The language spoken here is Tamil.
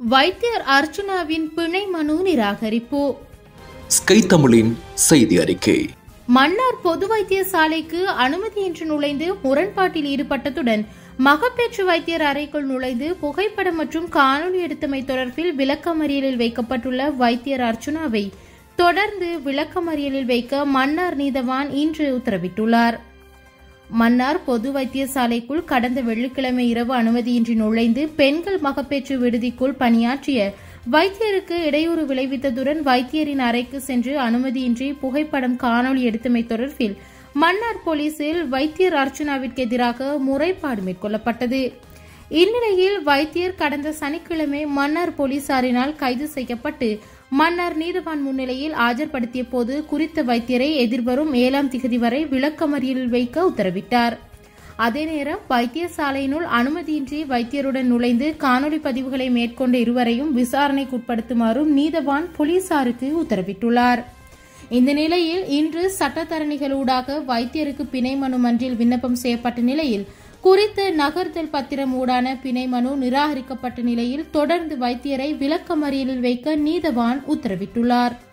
வைத்தியர் அர்ச்சுனாவின் பிணை மனு நிராகரிப்பு ஸ்கை தமிழின் செய்தி அறிக்கை மன்னார் பொது வைத்தியசாலைக்கு அனுமதியின்றி நுழைந்து முரண்பாட்டில் ஈடுபட்டதுடன் மகப்பேற்று வைத்தியர் அறைக்குள் நுழைந்து புகைப்படம் மற்றும் காணொலி எடுத்தமை தொடர்பில் விளக்கமறியலில் வைக்கப்பட்டுள்ள வைத்தியர் அர்ச்சுனாவை தொடர்ந்து விளக்கமறியலில் வைக்க மன்னார் நீதவான் இன்று உத்தரவிட்டுள்ளார் மன்னார் பொது வைத்தியசாலைக்குள் கடந்த வெள்ளிக்கிழமை இரவு அனுமதியின்றி நுழைந்து பெண்கள் மகப்பேற்று விடுதிக்குள் பணியாற்றிய வைத்தியருக்கு இடையூறு விளைவித்ததுடன் வைத்தியரின் அறைக்கு சென்று அனுமதியின்றி புகைப்படம் காணொலி எடுத்தமை தொடர்பில் மன்னார் போலீசில் வைத்தியர் அர்ச்சுனாவிற்கு எதிராக முறைப்பாடு மேற்கொள்ளப்பட்டது இந்நிலையில் வைத்தியர் கடந்த சனிக்கிழமை மன்னார் போலீசாரினால் கைது செய்யப்பட்டு மன்னார் நீதவான் முன்னிலையில் ஆஜர்படுத்திய போது குறித்த வைத்தியரை எதிர்வரும் ஏழாம் திகதி வரை விளக்கமறியலில் வைக்க உத்தரவிட்டார் அதே நேரம் வைத்தியசாலையினுள் அனுமதியின்றி வைத்தியருடன் நுழைந்து காணொலி பதிவுகளை மேற்கொண்ட இருவரையும் விசாரணைக்குட்படுத்துமாறும் நீதவான் போலீசாருக்கு உத்தரவிட்டுள்ளார் இந்த நிலையில் இன்று சட்டத்தரணிகளூடாக வைத்தியருக்கு பிணை மனு மன்றில் விண்ணப்பம் செய்யப்பட்ட நிலையில் குறித்த நகர்தல் பத்திரம் ஊடான பிணை மனு நிராகரிக்கப்பட்ட நிலையில் தொடர்ந்து வைத்தியரை விளக்கமறியலில் வைக்க நீதவான் உத்தரவிட்டுள்ளார்